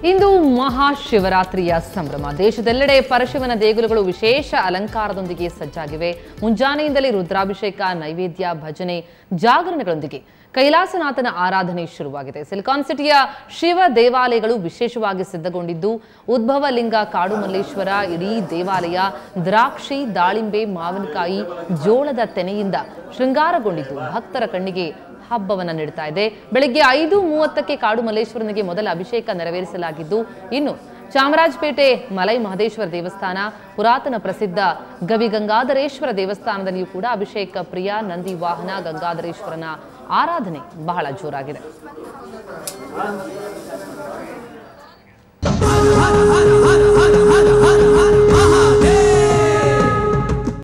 ಇಂದು ಮಹಾಶಿವರಾತ್ರಿಯ ಸಂಭ್ರಮ ದೇಶದೆಲ್ಲೆಡೆ ಪರಶಿವನ ದೇಗುಲಗಳು ವಿಶೇಷ ಅಲಂಕಾರದೊಂದಿಗೆ ಸಜ್ಜಾಗಿವೆ ಮುಂಜಾನೆಯಿಂದಲೇ ರುದ್ರಾಭಿಷೇಕ ನೈವೇದ್ಯ ಭಜನೆ ಜಾಗರಣೆಗಳೊಂದಿಗೆ ಕೈಲಾಸನಾಥನ ಆರಾಧನೆ ಶುರುವಾಗಿದೆ ಸಿಲಿಕಾನ್ ಸಿಟಿಯ ಶಿವ ದೇವಾಲಯಗಳು ವಿಶೇಷವಾಗಿ ಸಿದ್ಧಗೊಂಡಿದ್ದು ಉದ್ಭವ ಲಿಂಗ ಕಾಡು ಮಲ್ಲೇಶ್ವರ ಇಡೀ ದೇವಾಲಯ ದ್ರಾಕ್ಷಿ ದಾಳಿಂಬೆ ಮಾವಿನಕಾಯಿ ಜೋಳದ ತೆನೆಯಿಂದ ಶೃಂಗಾರಗೊಂಡಿದ್ದು ಭಕ್ತರ ಕಣ್ಣಿಗೆ ಹಬ್ಬವನ್ನ ನೀಡ್ತಾ ಇದೆ ಬೆಳಿಗ್ಗೆ ಐದು ಮೂವತ್ತಕ್ಕೆ ಕಾಡು ಮಲ್ಲೇಶ್ವರನಿಗೆ ಮೊದಲ ಅಭಿಷೇಕ ನೆರವೇರಿಸಲಾಗಿದ್ದು ಇನ್ನು ಚಾಮರಾಜಪೇಟೆ ಮಲೈ ಮಹದೇಶ್ವರ ದೇವಸ್ಥಾನ ಪುರಾತನ ಪ್ರಸಿದ್ಧ ಗವಿ ಗಂಗಾಧರೇಶ್ವರ ದೇವಸ್ಥಾನದಲ್ಲಿಯೂ ಕೂಡ ಅಭಿಷೇಕ ಪ್ರಿಯ ನಂದಿ ವಾಹನ ಗಂಗಾಧರೇಶ್ವರನ ಆರಾಧನೆ ಬಹಳ ಜೋರಾಗಿದೆ ಹರ ಹರ ಹರ